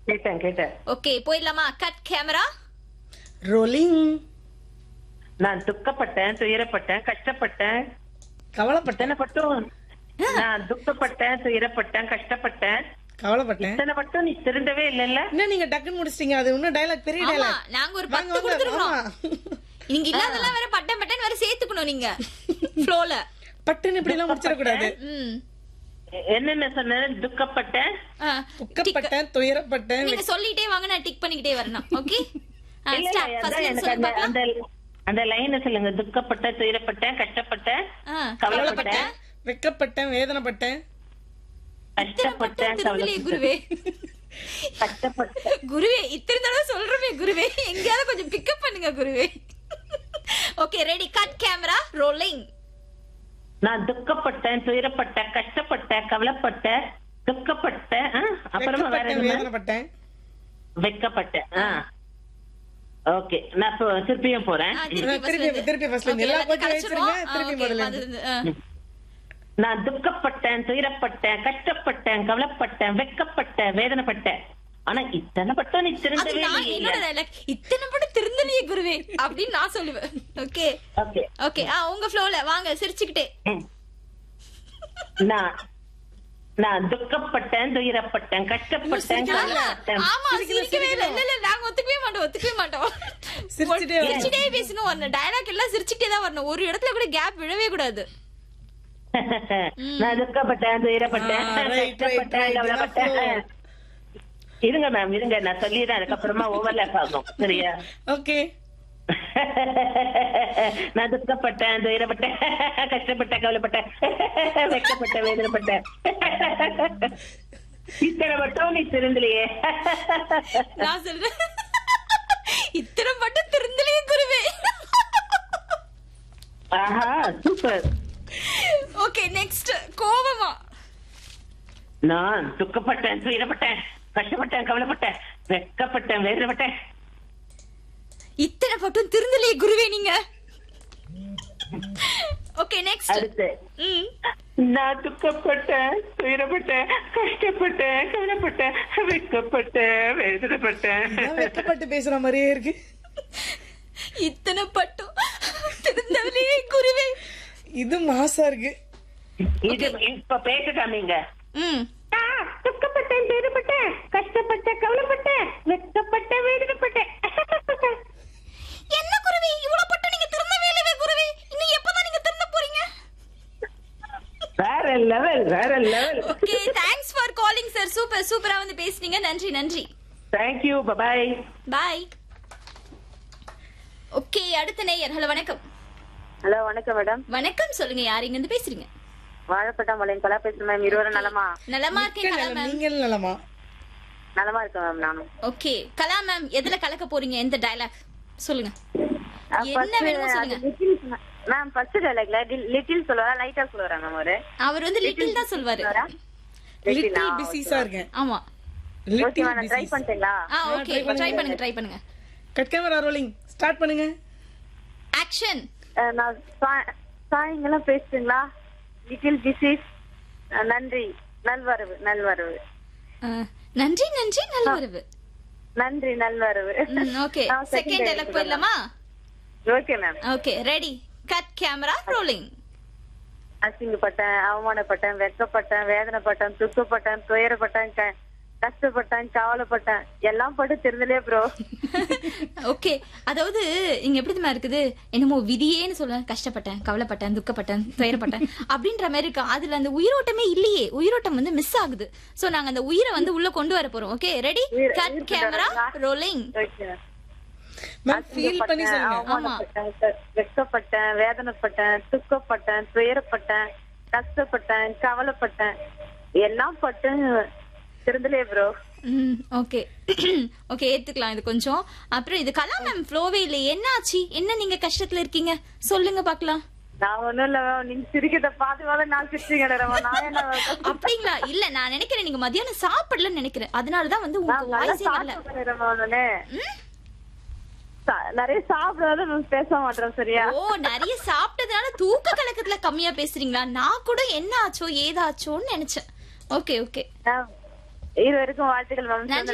கேட்டேன் கேட்டேன் ஓகே போயிடலாமா கட் கேமரா ரோலிங் நான் துக்கப்பட்டேன் துயரப்பட்டேன் கஷ்டப்பட்டேன் கவலைப்பட்டேன் இத்தனை பட்டும் நான் துக்கப்பட்டேன் துயரப்பட்டேன் கஷ்டப்பட்டேன் கவலைப்பட்டேன் இத்தனை பட்டும் நீ திருந்தவே இல்லைல்ல என்ன நீங்க டக்குன்னு முடிச்சிட்டீங்க அது இன்னும் டயலாக் பெரிய ஆமா டயலாக் நாங்க ஒரு வாங்க, பத்து வாங்க, கொடுத்துருக்கோம் ஆமா. நீங்க இல்லாதெல்லாம் வேற பட்டன் பட்டன் வேற சேர்த்துக்கணும் நீங்க ஃப்ளோல பட்டுன்னு இப்படி எல்லாம் முடிச்சிடக்கூடாது ம் என்னென்ன சொன்ன துக்கப்பட்டேன் ஆ, துக்கப்பட்டேன் துயரப்பட்டேன் நீங்க சொல்லிட்டே வாங்க நான் டிக் பண்ணிக்கிட்டே வரணும் ஓகே இல்ல, இல்ல, அதான் எனக்கு அந்த அந்த அந்த லைன் சொல்லுங்க துக்கப்பட்ட துயரப்பட்டேன் கஷ்டப்பட்டேன் கவலைப்பட்டேன் வெக்கப்பட்டேன் வேதனைப்பட்டேன் கஷ்டப்பட்டேன் திருந்தலையே குருவே கஷ்டப்பட்டேன் குருவே இத்தனை தடவை சொல்றமே குருவே எங்கேயாவது கொஞ்சம் பிக்கப் பண்ணுங்க குருவே okay ready cut camera rolling நான் துக்கப்பட்டேன் துயரப்பட்டேன் கஷ்டப்பட்டேன் கவலைப்பட்டேன் துக்கப்பட்டேன் ஆ, அப்புறமா வேற வெக்கப்பட்டேன் என்ன வேதனைப்பட்டேன் வெக்கப்பட்டேன் ஆ ஓகே நான் இப்போ திருப்பியும் போறேன் திருப்பி திருப்பி first ல இருந்து எல்லா கொஞ்சம் வச்சிருங்க திருப்பி முதல்ல இருந்து. நான் துக்கப்பட்டேன் துயரப்பட்டேன் கஷ்டப்பட்டேன் கவலைப்பட்டேன் வெக்கப்பட்டேன் வேதனைப்பட்டேன் ஆனா இத்தனை பட்டம் நீ அது திருந்தவே நான் என்னோட இல்லையே dialogue. இத்தனை படம் திருந்தலையே குருவே அப்படின்னு நான் சொல்லுவேன் ஓகே ஓகே ஓகே ஆ உங்க ஃப்ளோல வாங்க சிரிச்சுக்கிட்டே ம். நான் நான் துக்கப்பட்டேன் துயரப்பட்டேன் கஷ்டப்பட்டேன் கவலைப்பட்டேன் ஆமா சிரிக்கவே இல்ல இல்ல இல்ல நாங்க ஒத்துக்கவே மாட்டோம் ஒத்துக்கவே மாட்டோம் சிரிச்சுட்டே வரணும். சிரிச்சுட்டே பேசணும் வரணும் டயலாக் எல்லாம் சிரிச்சுட்டே தான் வரணும் ஒரு இடத்துல கூட கேப் விழவே கூடாது நான் துக்கப்பட்டேன் துயரப்பட்டேன் ஆ, right, right, கஷ்டப்பட்டேன் right. கவலைப்பட்டேன் இருங்க மேம் இருங்க நான் சொல்லிடுறேன் அதுக்கப்புறமா ஓவர்லேப் ஆகும் சரியா ஓகே நான் துக்கப்பட்டேன் துயரப்பட்டேன் கஷ்டப்பட்டேன் கவலைப்பட்டேன் வெக்கப்பட்டேன் வேதனைப்பட்டேன் இத்தனை மட்டும் நீ திருந்தலையே நான் சொல்றேன் இத்தனை மட்டும் திருந்தலையே குருவே ஆஹா சூப்பர் ஓகே நெக்ஸ்ட் கோவமா நான் துக்கப்பட்டேன் துயரப்பட்டேன் கஷ்டப்பட்டேன் கவலைப்பட்டேன் வெக்கப்பட்டேன் வேதனைப்பட்டேன் இத்தனை மட்டும் திருந்தலையே குருவே நீங்க ஓகே நெக்ஸ்ட் அடுத்து ம் நான் துக்கப்பட்டேன் துயரப்பட்டேன் கஷ்டப்பட்டேன் கவலைப்பட்டேன் வெக்கப்பட்டேன் வேதனைப்பட்டேன் நான் வெக்கப்பட்டு பேசுற மாதிரியே இருக்கு இத்தனை பட்டும் திருந்தலையே குருவே இது மாசா இருக்கு இது இப்ப பேச காமிங்க ம் நான் துக்கப்பட்டேன் துயரப்பட்டேன் கஷ்டப்பட்டேன் கவலைப்பட்டேன் வெக்கப்பட்டேன் வேதனைப்பட்டேன் என்ன குருவே இவ்வளவு பட்டம் நீங்க திருந்தவே இல்லவே குருவே இன்னும் எப்பதான் நீங்க திருந்த போறீங்க வேற லெவல் வேற level okay thanks for calling sir super சூப்பரா வந்து பேசுனீங்க நன்றி நன்றி தேங்க்யூ பபாய் பாய் ஓகே அடுத்த நேயர் ஹலோ வணக்கம் ஹலோ வணக்கம் மேடம் வணக்கம் சொல்லுங்க யார் இங்க இருந்து பேசுறீங்க வாழைப்பட்டா மலையின் கலா பேசுறேன் மேம் இருவரும் நலமா நலமா இருக்கேன் கலா நலம், மேம் நீங்கள் நலமா நலமா இருக்கேன் மேம் நானும் ஓகே கலா மேம் எதுல கலக்க போறீங்க எந்த டயலாக் சொல்லுங்க என்ன வேணுமோ சொல்லுங்க மேம் ஃபர்ஸ்ட் டைலாக்ல லிட்டில் சொல்லுவாரா லைட்டா சொல்லுவாரா மேம் ஒரு அவர் வந்து லிட்டில் தான் சொல்வாரு லிட்டில் பிஸிஸா இருக்கேன் ஆமா ஓகே லிட்டில் மேம் ட்ரை பிஸிஸ் பண்ணிட்டீங்களா ஆ ஓகே ட்ரை பண்ணுங்க ட்ரை பண்ணுங்க கட் கேமரா ரோலிங் ஸ்டார்ட் பண்ணுங்க ஆக்ஷன் அஹ், நான் சா- சாயங்காலம் பேசுறீங்களா லிட்டில் பிசிஸ் நன்றி நல்வரவு நல்வரவு நன்றி நன்றி நல்வரவு நன்றி நல்வரவு ஓகே நான் second செகண்ட் dialogue டயலாக் போயிடலாமா okay ma'am okay ready cut camera rolling அசிங்கப்பட்டேன் அவமானப்பட்டேன் வெட்கப்பட்டேன் வேதனைப்பட்டேன் துக்கப்பட்டேன் துயரப்பட்டேன் க- கஷ்டப்பட்டேன் கவலைப்பட்டேன் எல்லாம் பட்டு திருந்தலே ப்ரோ ஓகே அதாவது இங்க எப்படி தெரியுமா இருக்குது என்னமோ விதியேன்னு சொல்ல கஷ்டப்பட்டேன் கவலைப்பட்டேன் துக்கப்பட்டேன் துயரப்பட்டேன் அப்படின்ற மாதிரி இருக்கு அதுல அந்த உயிரோட்டமே இல்லையே உயிரோட்டம் வந்து மிஸ் ஆகுது சோ நாங்க அந்த உயிரை வந்து உள்ள கொண்டு வர போறோம் ஓகே ரெடி உயிர்- கட் உயிர் கேமரா கொண்டு ரோலிங் ஓகே மேம் ஃபீல் பண்ணி சொல்லுங்க அவமானப்பட்டேன் க- வெட்கப்பட்டேன் வேதனைப்பட்டேன் துக்கப்பட்டேன் துயரப்பட்டேன் கஷ்டப்பட்டேன் கவலைப்பட்டேன் எல்லாம் பட்டு திருந்தலே ப்ரோ ம் ஓகே ஓகே ஏத்துக்கலாம் இது கொஞ்சம் அப்புறம் இது கலா மேம் ஃப்ளோவே இல்லை என்ன ஆச்சு என்ன நீங்க கஷ்டத்துல இருக்கீங்க சொல்லுங்க பாக்கலாம் நான் ஒண்ணும் இல்ல ma'am. நீங்க சிரிக்கிறத பார்த்து பார்த்து நான் சிரிச்சுக்கிறேன் நான் என்ன அப்படிங்களா இல்ல நான் நினைக்கிறேன் நீங்க மதியானம் சாப்பிடலன்னு நினைக்கிறேன் அதனாலதான் வந்து நான் உங்களுக்கு நல்லா வாய்ஸே வரல சாப்பிடுறேன் ma'am நானு. சா- நிறைய சாப்பிடாத நான் பேச மாட்டேன் சரியா ஓ நிறைய சாப்பிட்டதுனால தூக்க கலக்கத்துல கம்மியா பேசுறீங்களா நான் கூட என்ன ஆச்சோ ஏதாச்சோன்னு நினைச்சேன் ஓகே ஓகே இது வரைக்கும் வாழ்த்துக்கள் மேம் நன்றி